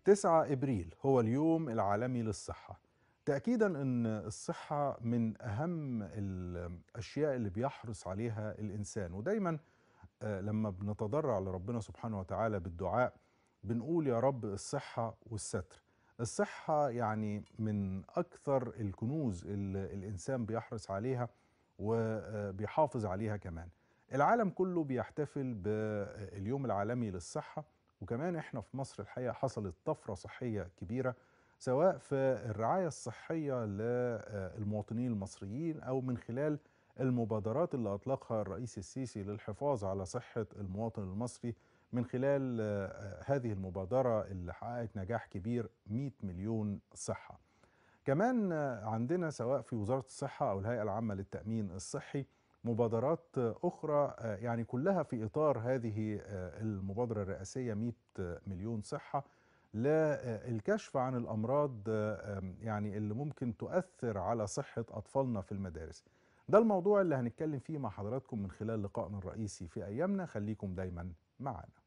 9 ابريل هو اليوم العالمي للصحه تاكيدا ان الصحه من اهم الاشياء اللي بيحرص عليها الانسان ودايما آه، لما بنتضرع لربنا سبحانه وتعالى بالدعاء بنقول يا رب الصحه والستر الصحه يعني من اكثر الكنوز اللي الانسان بيحرص عليها وبيحافظ عليها كمان العالم كله بيحتفل باليوم العالمي للصحه وكمان احنا في مصر الحقيقه حصلت طفره صحيه كبيره سواء في الرعايه الصحيه للمواطنين المصريين او من خلال المبادرات اللي اطلقها الرئيس السيسي للحفاظ على صحه المواطن المصري من خلال هذه المبادره اللي حققت نجاح كبير 100 مليون صحه. كمان عندنا سواء في وزاره الصحه او الهيئه العامه للتامين الصحي مبادرات اخرى يعني كلها في اطار هذه المبادره الرئاسيه 100 مليون صحه للكشف عن الامراض يعني اللي ممكن تؤثر على صحه اطفالنا في المدارس. ده الموضوع اللي هنتكلم فيه مع حضراتكم من خلال لقائنا الرئيسي في ايامنا خليكم دايما معانا.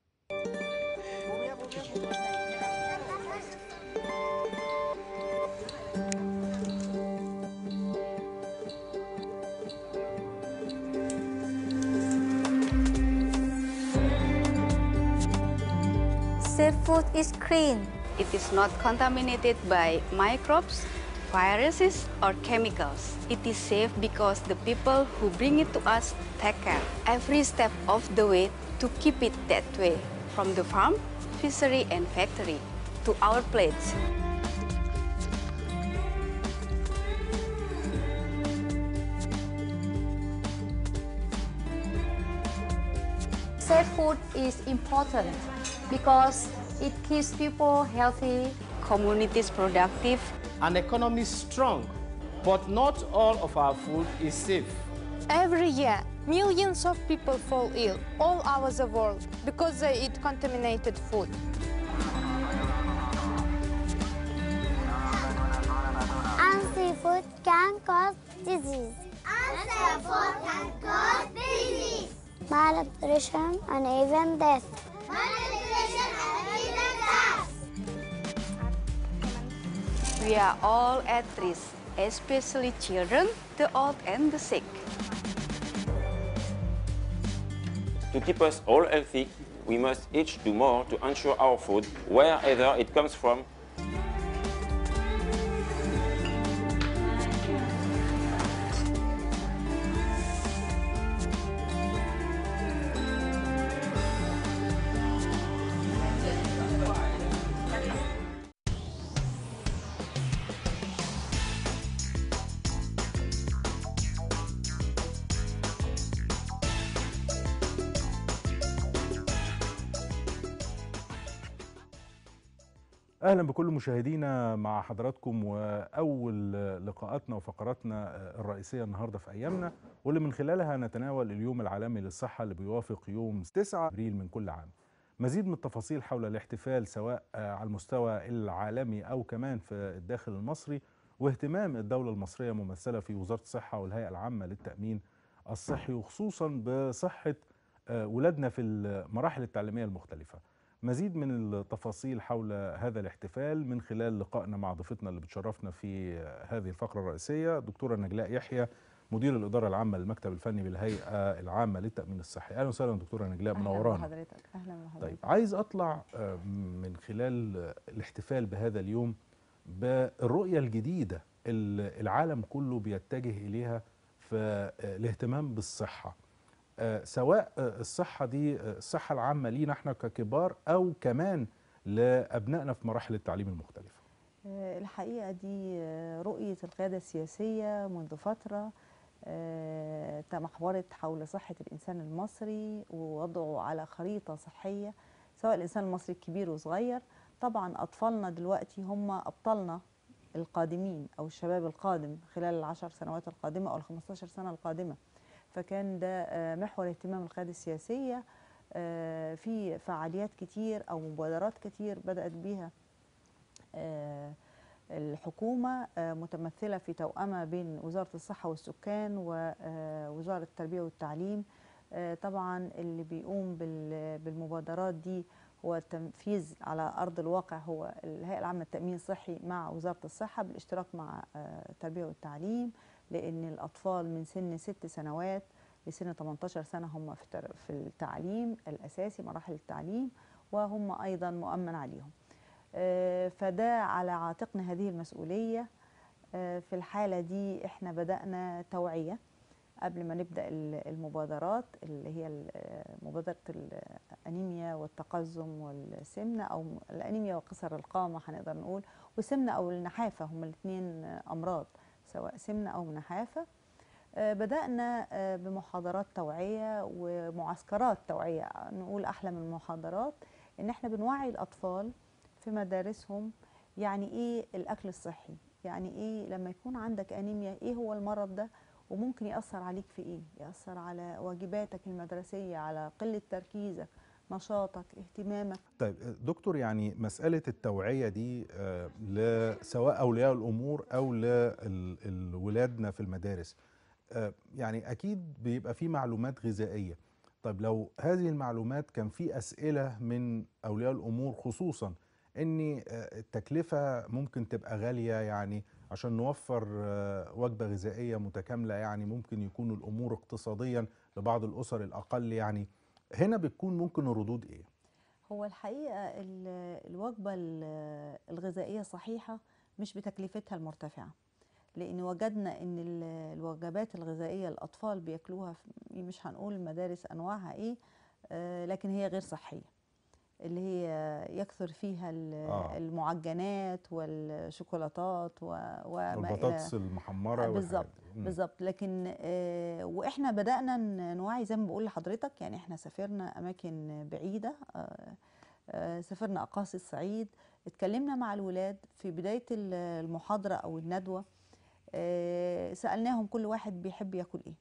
Safe food is clean. It is not contaminated by microbes, viruses, or chemicals. It is safe because the people who bring it to us take care every step of the way to keep it that way, from the farm, fishery, and factory to our plates. Safe food is important because it keeps people healthy. Communities productive. An economy strong, but not all of our food is safe. Every year, millions of people fall ill all over the world because they eat contaminated food. Unsafe food can cause disease. Unsafe food can cause disease. Malnutrition and even death. Malnutrition and even death. We are all at risk, especially children, the old, and the sick. To keep us all healthy, we must each do more to ensure our food, wherever it comes from, اهلا بكل مشاهدينا مع حضراتكم واول لقاءاتنا وفقراتنا الرئيسيه النهارده في ايامنا واللي من خلالها نتناول اليوم العالمي للصحه اللي بيوافق يوم 9 ابريل من كل عام. مزيد من التفاصيل حول الاحتفال سواء على المستوى العالمي او كمان في الداخل المصري واهتمام الدوله المصريه ممثله في وزاره الصحه والهيئه العامه للتامين الصحي وخصوصا بصحه ولادنا في المراحل التعليميه المختلفه. مزيد من التفاصيل حول هذا الاحتفال من خلال لقائنا مع ضيفتنا اللي بتشرفنا في هذه الفقره الرئيسيه دكتوره نجلاء يحيى مدير الاداره العامه للمكتب الفني بالهيئه العامه للتامين الصحي اهلا وسهلا دكتوره نجلاء منورانا اهلا بحضرتك اهلا بحضرتك طيب عايز اطلع من خلال الاحتفال بهذا اليوم بالرؤيه الجديده اللي العالم كله بيتجه اليها في الاهتمام بالصحه سواء الصحة دي الصحة العامة لينا احنا ككبار أو كمان لأبنائنا في مراحل التعليم المختلفة الحقيقة دي رؤية القيادة السياسية منذ فترة تمحورت حول صحة الإنسان المصري ووضعه على خريطة صحية سواء الإنسان المصري الكبير وصغير طبعا أطفالنا دلوقتي هم أبطالنا القادمين أو الشباب القادم خلال العشر سنوات القادمة أو الخمستاشر سنة القادمة فكان ده محور اهتمام القيادة السياسية في فعاليات كتير أو مبادرات كتير بدأت بيها الحكومة متمثلة في توأمة بين وزارة الصحة والسكان ووزارة التربية والتعليم طبعا اللي بيقوم بالمبادرات دي والتنفيذ على ارض الواقع هو الهيئه العامه للتامين الصحي مع وزاره الصحه بالاشتراك مع آه، التربيه والتعليم لان الاطفال من سن ست سنوات لسن 18 سنه هم في التر- في التعليم الاساسي مراحل التعليم وهم ايضا مؤمن عليهم آه، فده على عاتقنا هذه المسؤوليه آه، في الحاله دي احنا بدانا توعيه قبل ما نبدا ال- المبادرات اللي هي ال- آه، مبادره الانيميا والتقزم والسمنه او م- الانيميا وقصر القامه هنقدر نقول والسمنه او النحافه هما الاثنين امراض سواء سمنه او نحافه آه، بدأنا آه، بمحاضرات توعية ومعسكرات توعية نقول أحلى من محاضرات إن إحنا بنوعي الأطفال في مدارسهم يعني إيه الأكل الصحي يعني إيه لما يكون عندك أنيميا إيه هو المرض ده وممكن يأثر عليك في إيه يأثر على واجباتك المدرسية على قلة تركيزك نشاطك اهتمامك طيب دكتور يعني مسألة التوعية دي آه، ل- سواء أولياء الأمور أو لولادنا في المدارس آه، يعني أكيد بيبقى في معلومات غذائية طيب لو هذه المعلومات كان في أسئلة من أولياء الأمور خصوصا إن آه، التكلفة ممكن تبقى غالية يعني عشان نوفر آه، وجبة غذائية متكاملة يعني ممكن يكون الأمور اقتصاديا لبعض الأسر الأقل يعني هنا بتكون ممكن الردود إيه؟ هو الحقيقة ال- الوجبة ال- الغذائية صحيحة مش بتكلفتها المرتفعة لأن وجدنا أن ال- الوجبات الغذائية الأطفال بياكلوها في- مش هنقول المدارس أنواعها إيه آه، لكن هي غير صحية اللي هي يكثر فيها ال- آه. المعجنات والشوكولاتات و- وما إلى والبطاطس المحمرة والحاجات بالظبط دي. مم. بالظبط لكن آه، واحنا بدانا ن- نوعي زي ما بقول لحضرتك يعني احنا سافرنا اماكن بعيده آه، آه، سافرنا اقاصي الصعيد اتكلمنا مع الولاد في بدايه ال- المحاضره او الندوه آه، سالناهم كل واحد بيحب ياكل ايه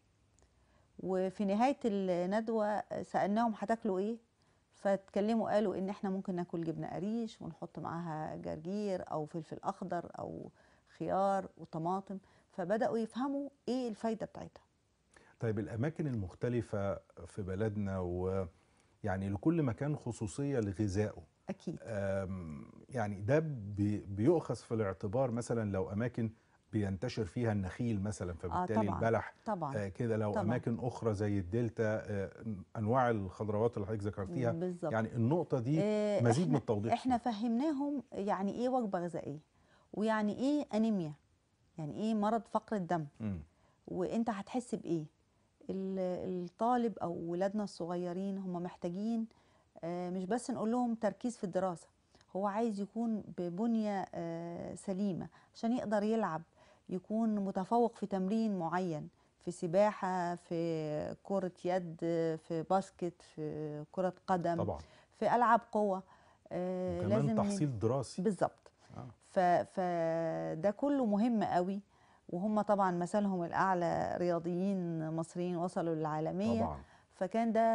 وفي نهايه الندوه سالناهم هتاكلوا ايه فاتكلموا قالوا ان احنا ممكن ناكل جبنه قريش ونحط معاها جرجير او فلفل اخضر او خيار وطماطم فبداوا يفهموا ايه الفايده بتاعتها طيب الأماكن المختلفة في بلدنا ويعني لكل مكان خصوصية لغذائه اكيد أم، يعني ده بي- بيؤخذ في الاعتبار مثلا لو أماكن بينتشر فيها النخيل مثلا فبالتالي طبعاً. البلح طبعا آه كده لو طبعاً. أماكن أخرى زي الدلتا آه أنواع الخضروات اللي حضرتك ذكرتيها بالظبط يعني النقطة دي آه، مزيد إحنا- من التوضيح احنا فهمناهم يعني ايه وجبه غذائيه ويعني ايه انيميا يعني ايه مرض فقر الدم مم. وانت هتحس بايه ال- الطالب او ولادنا الصغيرين هم محتاجين آه، مش بس نقول لهم تركيز في الدراسه هو عايز يكون ببنيه آه، سليمه عشان يقدر يلعب يكون متفوق في تمرين معين في سباحه في كره يد في باسكت في كره قدم طبعا في العاب قوه آه، وكمان ن- تحصيل دراسي بالظبط آه. ف- فده كله مهم قوي وهم طبعا مثلهم الاعلى رياضيين مصريين وصلوا للعالميه طبعا فكان ده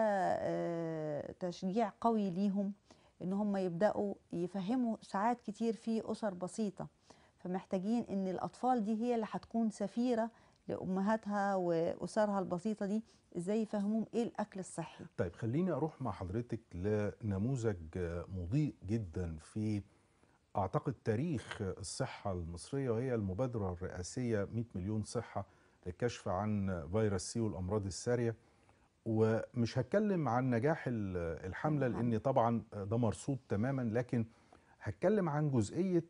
آه، تشجيع قوي ليهم ان هم يبداوا يفهموا ساعات كتير في اسر بسيطه فمحتاجين ان الاطفال دي هي اللي هتكون سفيره لامهاتها واسرها البسيطه دي ازاي يفهموهم ايه الاكل الصحي طيب خليني اروح مع حضرتك لنموذج مضيء جدا في اعتقد تاريخ الصحه المصريه وهي المبادره الرئاسيه 100 مليون صحه للكشف عن فيروس سي والامراض الساريه ومش هتكلم عن نجاح ال- الحمله لان طبعا ده مرصود تماما لكن هتكلم عن جزئيه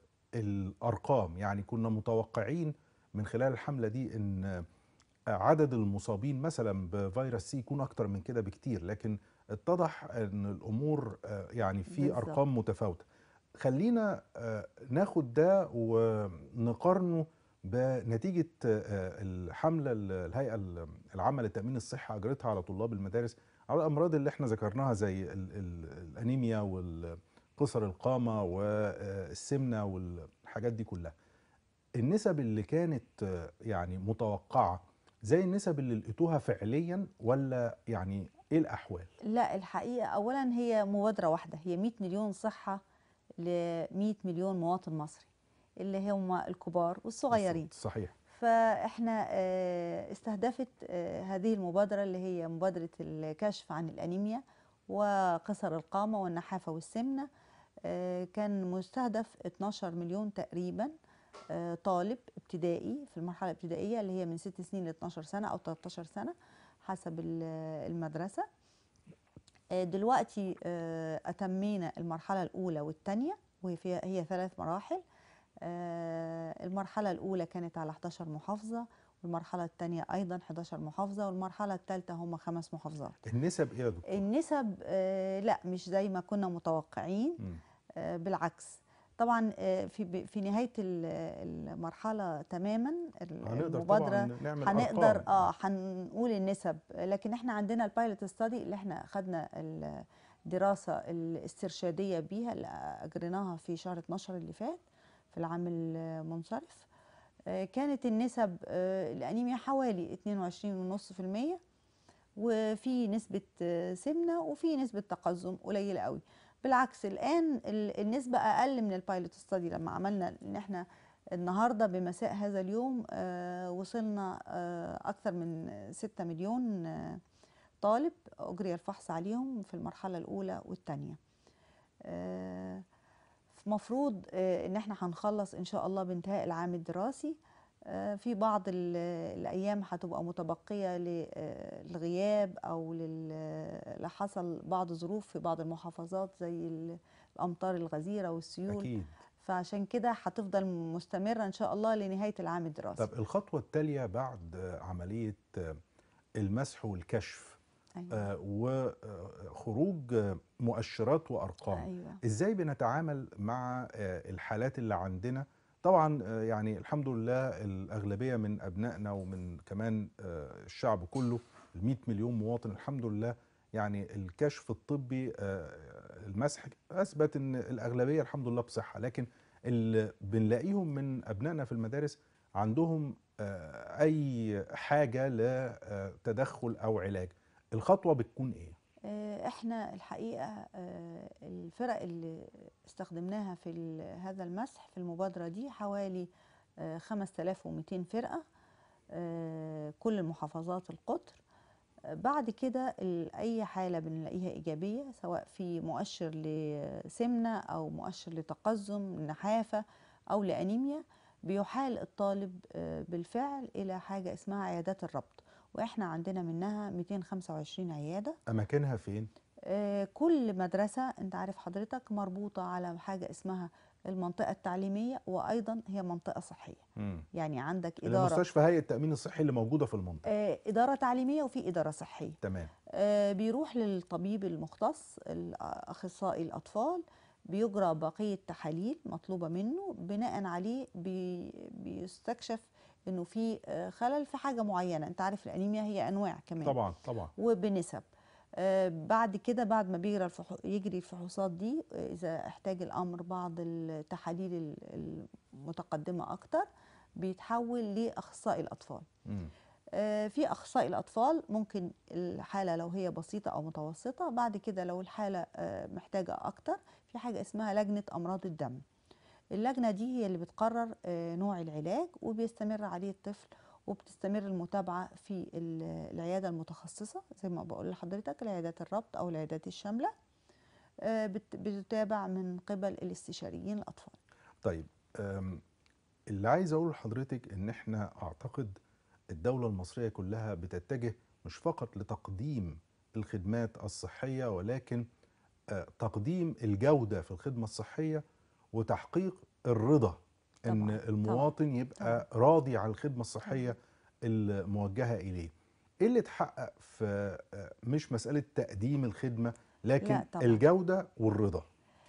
الارقام يعني كنا متوقعين من خلال الحمله دي ان عدد المصابين مثلا بفيروس سي يكون اكتر من كده بكتير لكن اتضح ان الامور آه، يعني في بالظبط. ارقام متفاوته خلينا آه، ناخد ده ونقارنه بنتيجه آه، الحمله ال- الهيئه العامه للتامين الصحي اجرتها على طلاب المدارس على الامراض اللي احنا ذكرناها زي ال- ال- الانيميا والقصر القامه والسمنه والحاجات دي كلها النسب اللي كانت آه، يعني متوقعه زي النسب اللي لقيتوها فعليا ولا يعني ايه الاحوال لا الحقيقه اولا هي مبادره واحده هي 100 مليون صحه ل 100 مليون مواطن مصري اللي هم الكبار والصغيرين صحيح فاحنا آه، استهدفت آه، هذه المبادره اللي هي مبادره الكشف عن الانيميا وقصر القامة والنحافة والسمنة آه، كان مستهدف 12 مليون تقريبا آه، طالب ابتدائي في المرحلة الابتدائية اللي هي من 6 سنين ل 12 سنة أو 13 سنة حسب ال- المدرسة آه، دلوقتي آه، أتمينا المرحلة الأولى والثانية وهي فيها هي ثلاث مراحل آه، المرحلة الأولى كانت على 11 محافظة والمرحلة الثانية أيضا 11 محافظة والمرحلة الثالثة هم خمس محافظات النسب ايه يا دكتور؟ النسب آه، لا مش زي ما كنا متوقعين مم. آه، بالعكس طبعا آه، في ب- في نهايه ال- المرحله تماما ال- هنقدر المبادره طبعا نعمل هنقدر أرقام. اه هنقول النسب لكن احنا عندنا البايلوت ستادي اللي احنا خدنا الدراسه الاسترشاديه بيها اللي اجريناها في شهر 12 اللي فات في العام المنصرف آه، كانت النسب آه، الانيميا حوالي 22.5% وفي نسبة آه، سمنة وفي نسبة تقزم قليلة قوي بالعكس الآن ال- النسبة أقل من البايلوت ستادي لما عملنا إن إحنا النهاردة بمساء هذا اليوم آه، وصلنا آه، أكثر من 6 مليون آه، طالب أجري الفحص عليهم في المرحلة الأولى والثانية مفروض آه، ان احنا هنخلص ان شاء الله بانتهاء العام الدراسي آه، في بعض ال- الايام هتبقى متبقيه للغياب او لل- لحصل بعض ظروف في بعض المحافظات زي ال- الامطار الغزيره والسيول اكيد فعشان كده هتفضل مستمره ان شاء الله لنهايه العام الدراسي طب الخطوه التاليه بعد آه، عمليه آه، المسح والكشف أيوة. آه، وخروج آه، مؤشرات وارقام أيوة. ازاي بنتعامل مع آه، الحالات اللي عندنا طبعا آه، يعني الحمد لله الاغلبيه من ابنائنا ومن كمان آه، الشعب كله ال 100 مليون مواطن الحمد لله يعني الكشف الطبي آه، المسح اثبت ان الاغلبيه الحمد لله بصحه لكن اللي بنلاقيهم من ابنائنا في المدارس عندهم آه، اي حاجه لتدخل او علاج الخطوه بتكون ايه آه، احنا الحقيقه آه، الفرق اللي استخدمناها في ال- هذا المسح في المبادره دي حوالي آه، 5200 فرقه آه، كل محافظات القطر آه، بعد كده ال- اي حاله بنلاقيها ايجابيه سواء في مؤشر لسمنه او مؤشر لتقزم نحافه او لانيميا بيحال الطالب آه، بالفعل الى حاجه اسمها عيادات الربط واحنا عندنا منها 225 عياده اماكنها فين آه، كل مدرسة انت عارف حضرتك مربوطة على حاجة اسمها المنطقة التعليمية وأيضا هي منطقة صحية مم. يعني عندك إدارة المستشفى هيئه التامين الصحي اللي موجوده في المنطقه آه، إدارة تعليمية وفي إدارة صحية تمام آه، بيروح للطبيب المختص الأخصائي الأطفال بيجرى بقية تحاليل مطلوبة منه بناء عليه بي بيستكشف انه في آه، خلل في حاجة معينة انت عارف الأنيميا هي أنواع كمان طبعا طبعا وبنسب آه، بعد كده بعد ما بيجرى الفحو... يجري الفحوصات دي آه، اذا احتاج الامر بعض التحاليل ال- المتقدمه اكتر بيتحول لاخصائي الاطفال مم. آه، في اخصائي الاطفال ممكن الحاله لو هي بسيطه او متوسطه بعد كده لو الحاله آه، محتاجه اكتر في حاجه اسمها لجنه امراض الدم اللجنه دي هي اللي بتقرر آه، نوع العلاج وبيستمر عليه الطفل وبتستمر المتابعه في ال- العياده المتخصصه زي ما بقول لحضرتك العيادات الربط او العيادات الشامله آه، بت- بتتابع من قبل الاستشاريين الاطفال طيب أم، اللي عايز اقوله لحضرتك ان احنا اعتقد الدولة المصرية كلها بتتجه مش فقط لتقديم الخدمات الصحية ولكن آه، تقديم الجودة في الخدمة الصحية وتحقيق الرضا ان طبعاً، المواطن يبقى راضي على الخدمة الصحية الموجهة اليه ايه اللي اتحقق في آه، مش مسألة تقديم الخدمة لكن لا طبعاً. الجودة والرضا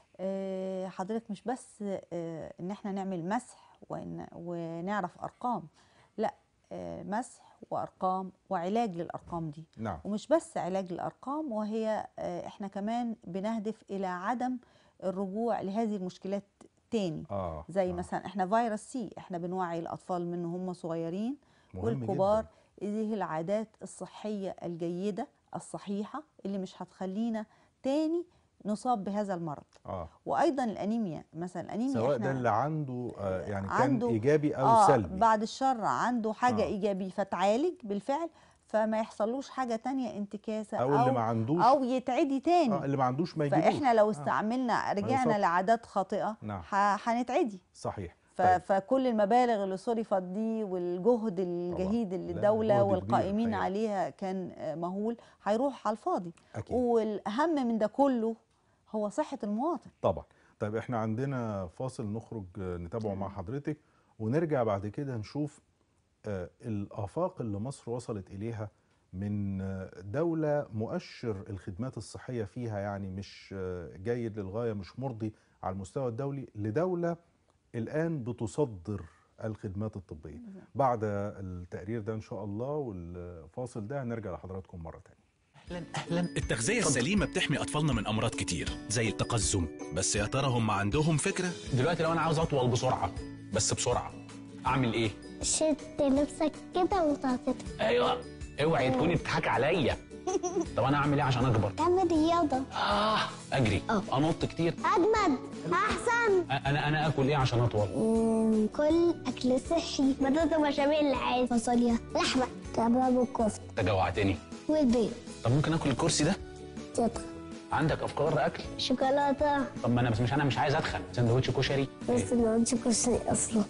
آه، حضرتك مش بس آه، ان احنا نعمل مسح وإن ونعرف ارقام لا آه، مسح وارقام وعلاج للارقام دي نعم ومش بس علاج للارقام وهي آه، احنا كمان بنهدف الى عدم الرجوع لهذه المشكلات تاني اه زي آه. مثلا احنا فيروس سي احنا بنوعي الاطفال من هم صغيرين مهم والكبار جداً. ايه العادات الصحيه الجيده الصحيحه اللي مش هتخلينا تاني نصاب بهذا المرض اه وايضا الانيميا مثلا الانيميا سواء احنا ده اللي عنده آه يعني كان عنده- ايجابي او آه سلبي بعد الشر عنده حاجه آه. آه. ايجابي فتعالج بالفعل فما يحصلوش حاجه تانية انتكاسه أو اللي ما عندوش- او يتعدي تاني آه اللي ما عندوش ما يجيبوش فاحنا لو آه. استعملنا رجعنا يصح. لعادات خاطئه نعم. ح- هنتعدي صحيح ف... طيب. فكل المبالغ اللي صرفت دي والجهد الجهيد اللي لا، الدوله جهد كبير والقائمين الحقيقة. عليها كان آه، مهول هيروح على الفاضي أكيد. والاهم من ده كله هو صحه المواطن طبعا طيب احنا عندنا فاصل نخرج آه، نتابعه مع حضرتك ونرجع بعد كده نشوف آه، الآفاق اللي مصر وصلت إليها من آه، دولة مؤشر الخدمات الصحية فيها يعني مش آه، جيد للغاية مش مرضي على المستوى الدولي لدولة الآن بتصدر الخدمات الطبية بعد التقرير ده إن شاء الله والفاصل ده هنرجع لحضراتكم مرة تانية اهلا اهلا التغذيه السليمه بتحمي اطفالنا من امراض كتير زي التقزم بس يا ترى هم عندهم فكره دلوقتي لو انا عاوز اطول بسرعه بس بسرعه اعمل ايه شد نفسك كده وتعطيك ايوه اوعي تكوني بتضحك عليا طب انا اعمل ايه عشان اكبر تعمل رياضة اه اجري انط كتير أجمد أحسن أ- انا انا اكل ايه عشان اطول مم، كل أكل صحي بطاطا بشاميل عادي فاصوليا لحمة كباب وكفتة انت جوعتني والبيض طب ممكن اكل الكرسي ده تدخل عندك افكار اكل شوكولاتة طب ما انا بس مش انا مش عايز اتخن سندوتش كشري بس ما عندش كرسي أصلا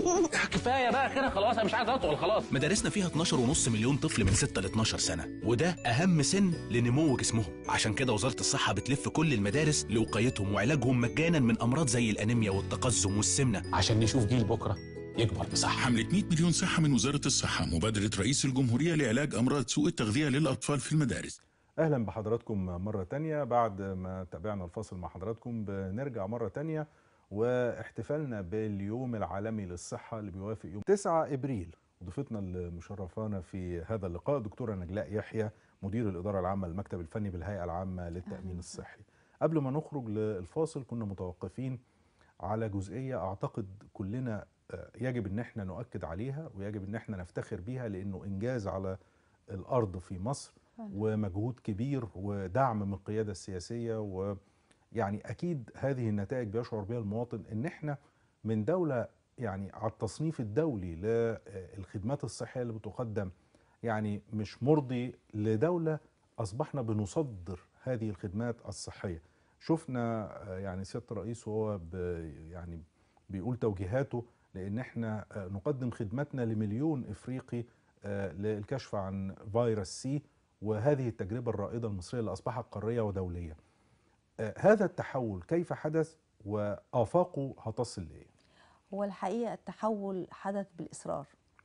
كفايه بقى كده خلاص انا مش عايز اطول خلاص مدارسنا فيها 12.5 مليون طفل من 6 ل 12 سنه وده اهم سن لنمو جسمهم عشان كده وزاره الصحه بتلف كل المدارس لوقايتهم وعلاجهم مجانا من امراض زي الانيميا والتقزم والسمنه عشان نشوف جيل بكره يكبر بصحه حملة 100 مليون صحة من وزارة الصحة مبادرة رئيس الجمهورية لعلاج أمراض سوء التغذية للأطفال في المدارس اهلا بحضراتكم مره تانية بعد ما تابعنا الفاصل مع حضراتكم بنرجع مره تانية واحتفالنا باليوم العالمي للصحه اللي بيوافق يوم 9 ابريل ضيفتنا المشرفانا في هذا اللقاء دكتوره نجلاء يحيى مدير الاداره العامه للمكتب الفني بالهيئه العامه للتامين الصحي قبل ما نخرج للفاصل كنا متوقفين على جزئيه اعتقد كلنا آه، يجب ان احنا نؤكد عليها ويجب ان احنا نفتخر بيها لانه انجاز على الارض في مصر ومجهود كبير ودعم من القياده السياسيه ويعني اكيد هذه النتائج بيشعر بها المواطن ان احنا من دوله يعني على التصنيف الدولي للخدمات الصحيه اللي بتقدم يعني مش مرضي لدوله اصبحنا بنصدر هذه الخدمات الصحيه شفنا آه، يعني سياده الرئيس وهو ب- يعني بيقول توجيهاته لان احنا آه، نقدم خدماتنا لمليون افريقي آه، للكشف عن فيروس سي وهذه التجربه الرائده المصريه اللي اصبحت قاريه ودوليه. آه، هذا التحول كيف حدث وافاقه هتصل لايه؟ هو الحقيقه التحول حدث بالاصرار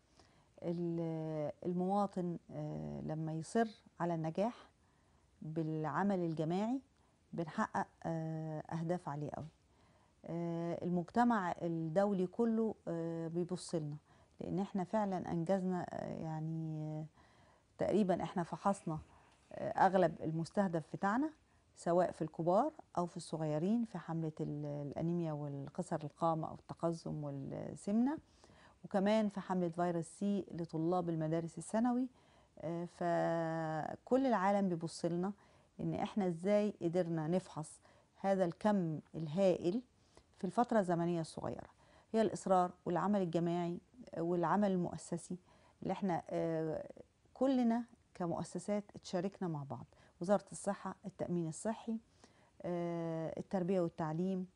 ال- المواطن آه، لما يصر على النجاح بالعمل الجماعي بنحقق آه، اهداف عاليه قوي آه، المجتمع الدولي كله آه، بيبص لنا لان احنا فعلا انجزنا آه، يعني آه، تقريبا احنا فحصنا آه، اغلب المستهدف بتاعنا سواء في الكبار او في الصغيرين في حمله ال- الانيميا والقصر القامه او التقزم والسمنه وكمان في حمله فيروس سي لطلاب المدارس الثانوي آه، فكل العالم بيبص لنا ان احنا ازاي قدرنا نفحص هذا الكم الهائل في الفتره الزمنيه الصغيره هي الاصرار والعمل الجماعي والعمل المؤسسي اللي احنا آه، كلنا كمؤسسات اتشاركنا مع بعض وزاره الصحه التامين الصحي آه، التربيه والتعليم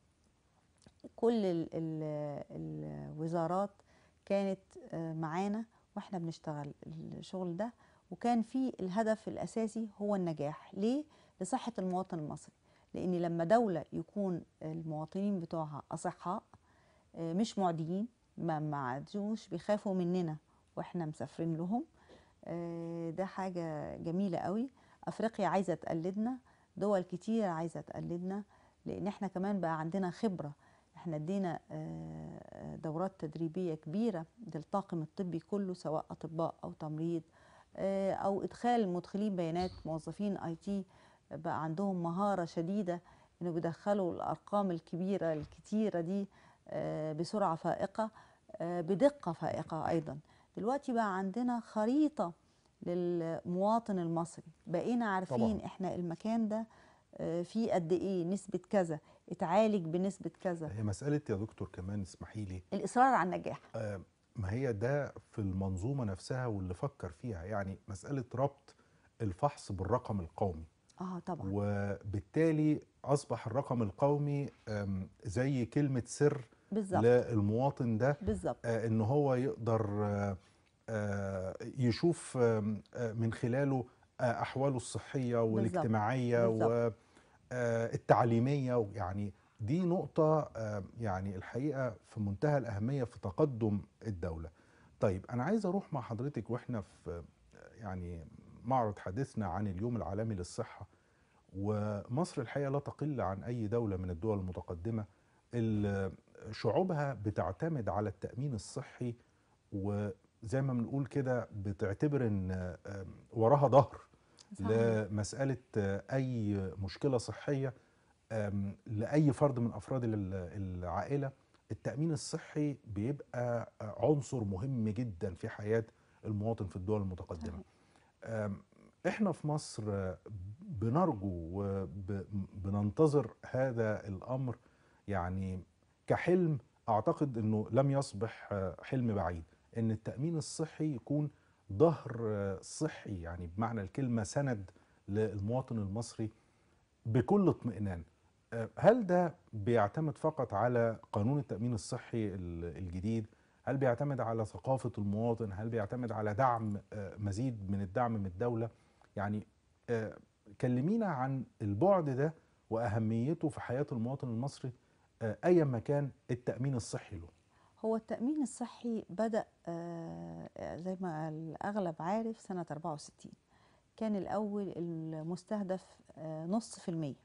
كل ال ال الوزارات كانت آه، معانا واحنا بنشتغل الشغل ده وكان في الهدف الاساسي هو النجاح ليه لصحه المواطن المصري لان لما دوله يكون المواطنين بتوعها اصحاء آه، مش معديين ما ما عادوش بيخافوا مننا واحنا مسافرين لهم آه، ده حاجه جميله قوي افريقيا عايزه تقلدنا دول كتير عايزه تقلدنا لان احنا كمان بقى عندنا خبره احنا ادينا آه، دورات تدريبيه كبيره للطاقم الطبي كله سواء اطباء او تمريض آه، او ادخال مدخلين بيانات موظفين اي تي بقى عندهم مهاره شديده انه بيدخلوا الارقام الكبيره الكتيره دي آه، بسرعه فائقه آه، بدقه فائقه ايضا دلوقتي بقى عندنا خريطه للمواطن المصري بقينا عارفين طبعاً. احنا المكان ده آه، فيه قد ايه نسبه كذا اتعالج بنسبه كذا هي مساله يا دكتور كمان اسمحي لي الاصرار على النجاح آه، ما هي ده في المنظومه نفسها واللي فكر فيها يعني مساله ربط الفحص بالرقم القومي اه طبعا وبالتالي اصبح الرقم القومي أم، زي كلمه سر بالظبط للمواطن ده بالظبط آه، ان هو يقدر آه، آه، يشوف آم، آه، من خلاله آه، احواله الصحيه والاجتماعيه بالظبط. والتعليميه يعني دي نقطه آه، يعني الحقيقه في منتهى الاهميه في تقدم الدوله طيب انا عايز اروح مع حضرتك واحنا في آه، يعني معرض حديثنا عن اليوم العالمي للصحه ومصر الحقيقه لا تقل عن اي دوله من الدول المتقدمه اللي شعوبها بتعتمد على التامين الصحي وزي ما بنقول كده بتعتبر ان آم، وراها ظهر صحيح. لمساله آه، اي مشكله صحيه آم، لاي فرد من افراد ال- العائله التامين الصحي بيبقى آه، عنصر مهم جدا في حياه المواطن في الدول المتقدمه آم، احنا في مصر آه، بنرجو وبننتظر هذا الامر يعني كحلم اعتقد انه لم يصبح آه، حلم بعيد ان التامين الصحي يكون ظهر آه، صحي يعني بمعنى الكلمه سند للمواطن المصري بكل اطمئنان آه، هل ده بيعتمد فقط على قانون التامين الصحي ال- الجديد هل بيعتمد على ثقافه المواطن هل بيعتمد على دعم آه، مزيد من الدعم من الدوله يعني آه، كلمينا عن البعد ده واهميته في حياه المواطن المصري آه، ايا ما كان التامين الصحي له هو التأمين الصحي بدأ آه، زي ما الأغلب عارف سنة 64 كان الأول المستهدف آه، نص في المية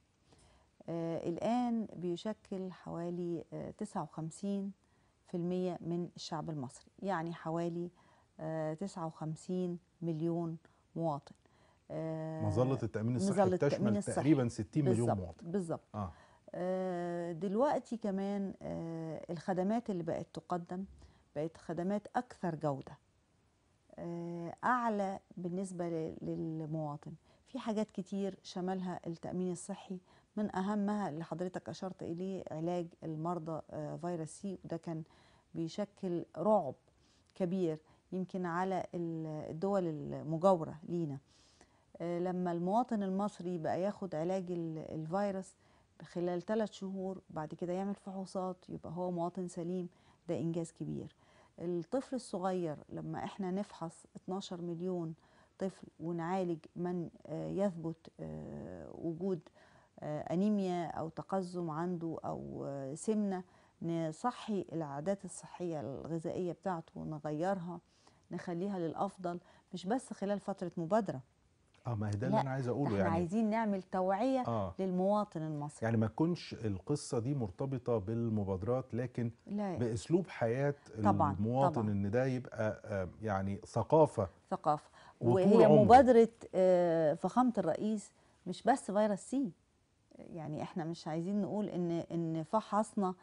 آه، الآن بيشكل حوالي آه، 59 في المية من الشعب المصري يعني حوالي آه، 59 مليون مواطن آه، مظله التامين الصحي مظلة التأمين بتشمل الصحي. تقريبا 60 مليون بالظبط مواطن بالظبط اه آه، دلوقتي كمان آه، الخدمات اللي بقت تقدم بقت خدمات أكثر جودة آه، أعلى بالنسبة ل- للمواطن في حاجات كتير شملها التأمين الصحي من أهمها اللي حضرتك أشرت إليه علاج المرضى آه، فيروس سي وده كان بيشكل رعب كبير يمكن على ال- الدول المجاورة لينا آه، لما المواطن المصري بقى ياخد علاج ال- الفيروس خلال ثلاث شهور بعد كده يعمل فحوصات يبقى هو مواطن سليم ده إنجاز كبير الطفل الصغير لما احنا نفحص 12 مليون طفل ونعالج من آه، يثبت آه، وجود آه، أنيميا أو تقزم عنده أو آه، سمنة نصحي العادات الصحية الغذائية بتاعته ونغيرها نخليها للأفضل مش بس خلال فترة مبادرة اه ما هي ده اللي لا، انا عايز اقوله احنا يعني عايزين نعمل توعية آه. للمواطن المصري يعني ما تكونش القصه دي مرتبطه بالمبادرات لكن لا باسلوب حياه طبعاً، المواطن طبعاً. ان ده يبقى آه، يعني ثقافه ثقافة وطول وهي عمره. مبادرة آه، فخامة الرئيس مش بس فيروس سي يعني احنا مش عايزين نقول ان ان فحصنا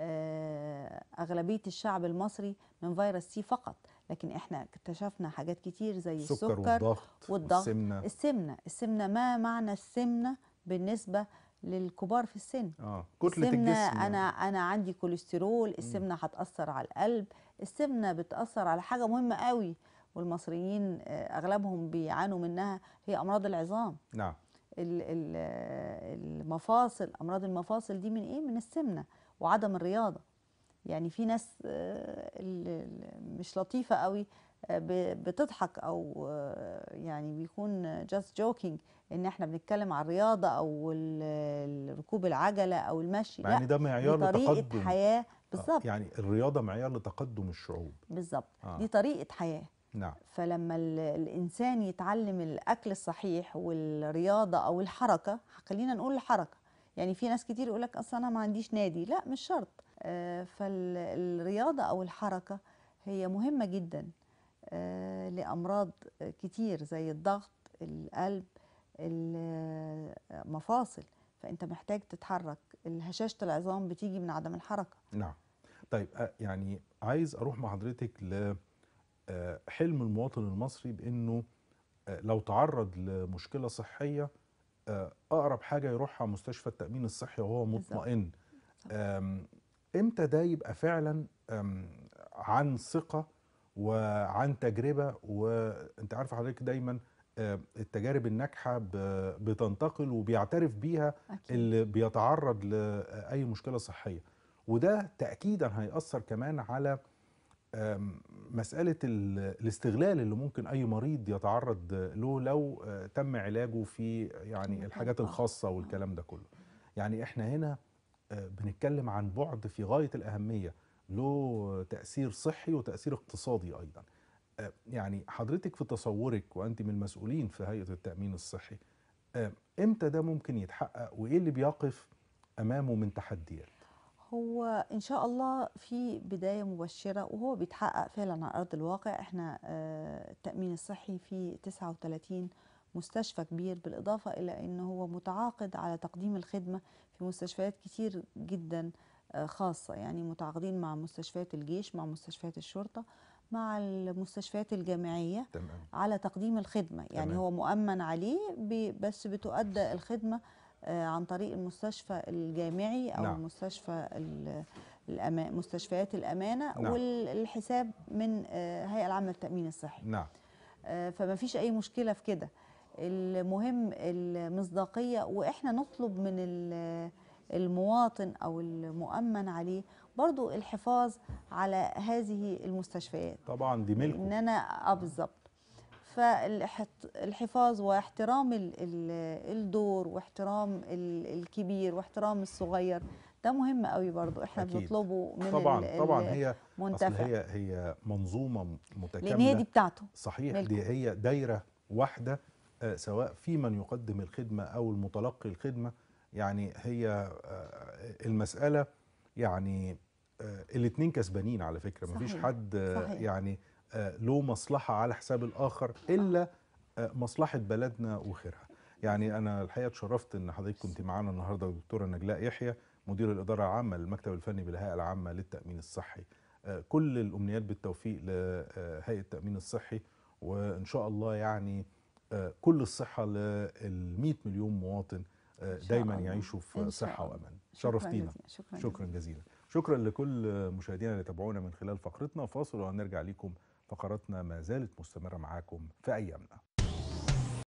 آه، أغلبية الشعب المصري من فيروس سي فقط لكن احنا اكتشفنا حاجات كتير زي السكر السكر والضغط والضغط والسمنة. السمنة السمنة ما معنى السمنة بالنسبة للكبار في السن اه كتله السمنة الجسم أنا أنا عندي كوليسترول السمنة هتأثر على القلب السمنة بتأثر على حاجة مهمة قوي والمصريين آه، أغلبهم بيعانوا منها هي أمراض العظام نعم ال- ال- آه، المفاصل أمراض المفاصل دي من إيه؟ من السمنة وعدم الرياضة يعني في ناس آه، ال- ال- مش لطيفة قوي آه، ب- بتضحك أو آه، يعني بيكون just joking إن إحنا بنتكلم عن الرياضة أو ال- ال- ركوب العجلة أو المشي مع ان ده معيار دي طريقة لتقدم حياة آه، بالظبط يعني الرياضه معيار لتقدم الشعوب بالظبط آه. دي طريقة حياة نعم فلما ال- الإنسان يتعلم الأكل الصحيح والرياضة أو الحركة خلينا نقول الحركة يعني في ناس كتير يقولك أصلا أنا ما عنديش نادي لا مش شرط آه، فالرياضة أو الحركة هي مهمة جدا آه، لأمراض كتير زي الضغط القلب المفاصل فأنت محتاج تتحرك هشاشة العظام بتيجي من عدم الحركة نعم طيب آه، يعني عايز اروح مع حضرتك ل آه، حلم المواطن المصري بانه آه، لو تعرض لمشكله صحيه آه، اقرب حاجه يروحها مستشفى التامين الصحي وهو مطمئن آم، امتى ده يبقى فعلا آم، عن ثقه وعن تجربه وانت عارف حضرتك دايما آه، التجارب الناجحه ب- بتنتقل وبيعترف بيها أكيد. اللي بيتعرض لاي مشكله صحيه وده تاكيدا هياثر كمان على آم، مساله ال- الاستغلال اللي ممكن اي مريض يتعرض له لو آه، تم علاجه في يعني الحاجات الخاصه والكلام ده كله يعني احنا هنا آه، بنتكلم عن بعد في غايه الاهميه له تاثير صحي وتاثير اقتصادي ايضا آه، يعني حضرتك في تصورك وانت من المسؤولين في هيئه التامين الصحي آه، امتى ده ممكن يتحقق وايه اللي بيقف امامه من تحديات هو ان شاء الله في بدايه مبشره وهو بيتحقق فعلا على ارض الواقع احنا آه، التامين الصحي في 39 مستشفى كبير بالاضافه الى ان هو متعاقد على تقديم الخدمه في مستشفيات كتير جدا آه، خاصه يعني متعاقدين مع مستشفيات الجيش مع مستشفيات الشرطه مع المستشفيات الجامعيه تمام على تقديم الخدمه يعني تمام. هو مؤمن عليه ب- بس بتؤدى الخدمه آه، عن طريق المستشفى الجامعي او نعم. المستشفى ال- الأما- مستشفيات الامانه نعم. والحساب من آه، الهيئه العامه للتامين الصحي نعم آه، فما فيش اي مشكله في كده المهم المصداقيه واحنا نطلب من ال- المواطن او المؤمن عليه برضو الحفاظ على هذه المستشفيات طبعا دي ملكه ان انا اه بالظبط فالحفاظ واحترام ال- ال- الدور واحترام ال- الكبير واحترام الصغير ده مهم قوي برضو احنا أكيد. بنطلبه من طبعا ال- طبعا هي اصل المنتفع هي هي منظومه متكامله لان هي دي بتاعته صحيح ملكه. دي هي دايره واحده آه، سواء في من يقدم الخدمه او المتلقي الخدمه يعني هي آه، المساله يعني الاثنين كسبانين على فكره مفيش صحيح. حد آه، صحيح. يعني آه، له مصلحه على حساب الاخر الا آه، مصلحه بلدنا وخيرها يعني انا الحقيقه اتشرفت ان حضرتك كنت معانا النهارده دكتوره نجلاء يحيى مدير الاداره العامه للمكتب الفني بالهيئه العامه للتامين الصحي آه، كل الامنيات بالتوفيق لهيئه التامين الصحي وان شاء الله يعني آه، كل الصحه لل 100 مليون مواطن آه، إن شاء دايما الله. يعيشوا في إن شاء صحه الله. وامان شكراً شرفتينا جزيلاً. شكراً شكرا جزيلا شكرا لكل مشاهدينا اللي تابعونا من خلال فقرتنا فاصل وهنرجع لكم فقراتنا ما زالت مستمره معاكم في ايامنا